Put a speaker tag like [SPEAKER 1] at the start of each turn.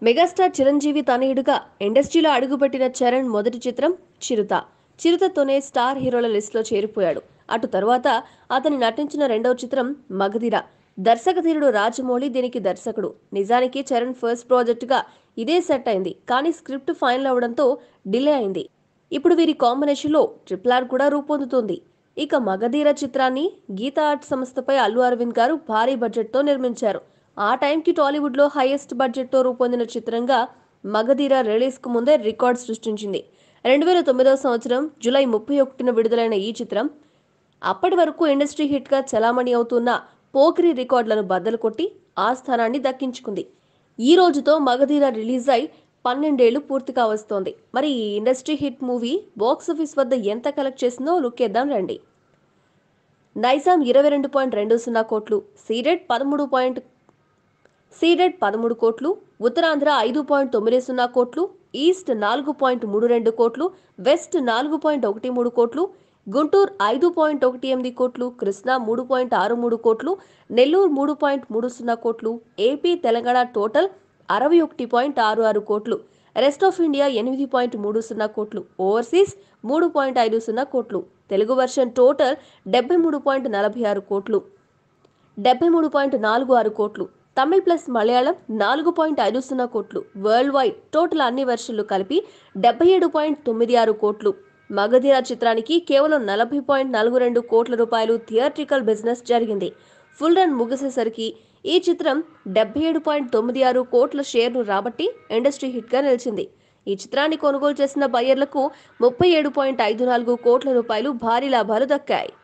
[SPEAKER 1] megastar Chiranjeevi తనయుడుగా ఇండస్ట్రీలో అడుగుపెట్టిన చరణ్ మొదటి చిత్రం చిరుత చిరుతతోనే స్టార్ హీరోల లిస్టులో చేరిపోయాడు అటు తరువాత అతను నటించిన రెండవ చిత్రం మగధీర దర్శకధీరుడు రాజమౌళి దీనికి దర్శకుడు నిజానికి చరణ్ ఫస్ట్ ప్రాజెక్టుగా ఇదే సెట్ అయింది కానీ స్క్రిప్ట్ ఫైనల్ అవడంతో డిలే అయింది ఇప్పుడు వీరి కాంబినేషన్లో ట్రిపుల్ ఆర్ కూడా రూపొందుతుంది ఇక మగధీర చిత్రాన్ని గీతా ఆర్ట్ సంస్థపై అల్లు అరవింద్ గారు భారీ బడ్జెట్తో నిర్మించారు ఆ టైంకి టాలీవుడ్లో హైయెస్ట్ బడ్జెట్తో రూపొందిన చిత్రంగా మగధీర రిలీజ్కు ముందే రికార్డ్ సృష్టించింది రెండు వేల తొమ్మిదవ సంవత్సరం జూలై ముప్పై ఒకటిన విడుదలైన ఈ చిత్రం అప్పటి వరకు ఇండస్ట్రీ హిట్గా చలామణి అవుతున్న పోకిరి రికార్డులను బద్దలు కొట్టి ఆ స్థానాన్ని దక్కించుకుంది ఈ రోజుతో మగధీర రిలీజ్ అయి పన్నెండేళ్లు పూర్తిగా వస్తోంది మరి ఈ ఇండస్ట్రీ హిట్ మూవీ బాక్సాఫీస్ వద్ద ఎంత కలెక్ట్ చేసిందో లుక్కేద్దాం రండి నైజాం ఇరవై రెండు పాయింట్ రెండు సున్నా కోట్లు సీడెడ్ పదమూడు పాయింట్ సీడెడ్ పదమూడు కోట్లు ఉత్తరాంధ్ర ఐదు పాయింట్ తొమ్మిది సున్నా కోట్లు ఈస్ట్ నాలుగు పాయింట్ మూడు రెండు కోట్లు వెస్ట్ నాలుగు పాయింట్ ఒకటి మూడు కోట్లు గుంటూరు ఐదు పాయింట్ ఒకటి ఎనిమిది కోట్లు కృష్ణా మూడు పాయింట్ ఆరు మూడు కోట్లు నెల్లూరు మూడు పాయింట్ మూడు సున్నా కోట్లు ఏపీ తెలంగాణ టోటల్ అరవై ఒకటి పాయింట్ ఆరు ఆరు కోట్లు రెస్ట్ ఆఫ్ ఇండియా ఎనిమిది పాయింట్ మూడు సున్నా కోట్లు ఓవర్సీస్ మూడు పాయింట్ ఐదు సున్నా కోట్లు తెలుగు వర్షన్ టోటల్ డెబ్బై మూడు పాయింట్ నలభై ఆరు కోట్లు డెబ్బై మూడు పాయింట్ నాలుగు ఆరు కోట్లు తమిళ్ ప్లస్ మలయాళం నాలుగు పాయింట్ ఐదు సున్నా కోట్లు వరల్డ్ వైడ్ టోటల్ అన్ని వెర్షన్లు కలిపి డెబ్బై ఏడు పాయింట్ తొమ్మిది ఆరు కోట్లు మగధీర చిత్రానికి కేవలం నలభై పాయింట్ నాలుగు రెండు కోట్ల రూపాయలు థియేట్రికల్ బిజినెస్ జరిగింది ఫుల్ రన్ ముగిసేసరికి ఈ చిత్రం డెబ్బై ఏడు పాయింట్ తొమ్మిది ఆరు కోట్ల షేర్ను రాబట్టి ఇండస్ట్రీ హిట్గా నిలిచింది ఈ చిత్రాన్ని కొనుగోలు చేసిన బయ్యర్లకు ముప్పై ఏడు పాయింట్ ఐదు నాలుగు కోట్ల రూపాయలు భారీ లాభాలు దక్కాయి